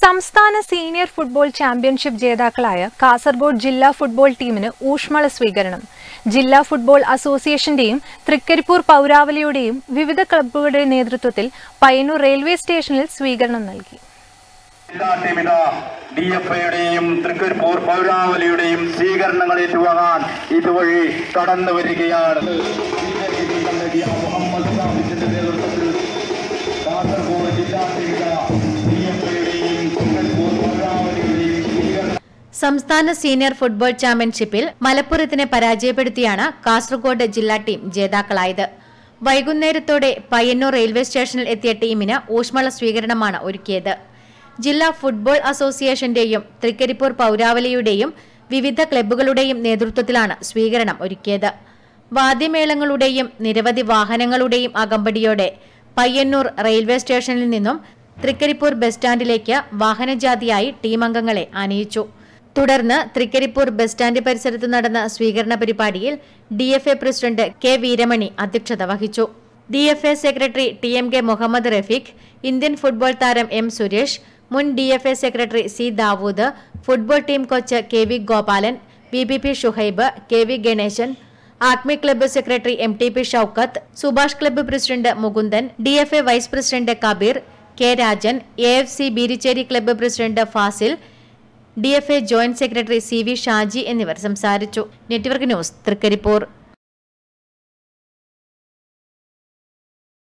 സംസ്ഥാന senior football championship ജേതാക്കളായ കാസർഗോഡ് ജില്ലാ ഫുട്ബോൾ ടീമിന് ഊഷ്മള സ്വീകരണം ജില്ലാ ഫുട്ബോൾ അസോസിയേഷന്റെയും തൃക്കരിപ്പൂർ പൗരാവലിയുടെയും വിവിധ ക്ലബ്ബുകളുടെ നേതൃത്വത്തിൽ പയ്യന്നൂർ റെയിൽവേ സ്റ്റേഷനിൽ സ്വീകരണം നൽകി ജില്ലാ ടീമിത ഡി എഫ് ഐയുടെയും തൃക്കരിപ്പൂർ പൗരാവലിയുടെയും സ്വീകരണങ്ങൾ ഏറ്റുവാങ്ങാൻ ഇതുവഴി കടന്നു വരികയാണ് മുഹമ്മദ് ഷാഫിന്റെ നേതൃത്വത്തിൽ കാസർഗോഡ് ജില്ലാ ടീമിത ഡി എഫ് ഐയുടെയും തൃക്കരിപ്പൂർ പൗരാവലിയുടെയും സ്വീകരണം സംസ്ഥാന സീനിയർ ഫുട്ബോൾ ചാമ്പ്യൻഷിപ്പിൽ മലപ്പുറത്തിനെ പരാജയപ്പെടുത്തിയാണ് കാസർഗോഡ് ജില്ലാ ടീം ജേതാക്കളായത് വൈകുന്നേരത്തോടെ പയ്യന്നൂർ റെയിൽവേ സ്റ്റേഷനിൽ എത്തിയ ടീമിന് ഊഷ്മള സ്വീകരണമാണ് ഒരുക്കിയത് ജില്ലാ ഫുട്ബോൾ അസോസിയേഷന്റെയും തൃക്കരിപ്പൂർ പൗരാവലിയുടെയും വിവിധ ക്ലബ്ബുകളുടെയും നേതൃത്വത്തിലാണ് സ്വീകരണം ഒരുക്കിയത് വാദ്യമേളങ്ങളുടെയും നിരവധി വാഹനങ്ങളുടെയും അകമ്പടിയോടെ പയ്യന്നൂർ റെയിൽവേ സ്റ്റേഷനിൽ നിന്നും തൃക്കരിപ്പൂർ ബസ് സ്റ്റാൻഡിലേക്ക് വാഹനജാതിയായി ടീം അംഗങ്ങളെ ആനയിച്ചു തുടർന്ന് തൃക്കരിപ്പൂർ ബസ് സ്റ്റാൻഡ് പരിസരത്ത് നടന്ന സ്വീകരണ പരിപാടിയിൽ D F A president K Veeramani അധ്യക്ഷത വഹിച്ചു D F A secretary T M K Muhammad Rafeeq Indian football താരം എം സുരേഷ് മുൻ D F A secretary C Dawood football team coach K V Gopalan B B P Shuhaib K V Ganesan Athmi club secretary M T P Shoukath Subhash club president Mukundan D F A vice president Kabeer K Rajan A F C Beericheri club president Fasil D F A joint secretary C V Shaji എന്നിവർ സംസാരിച്ചു network news Trikaripur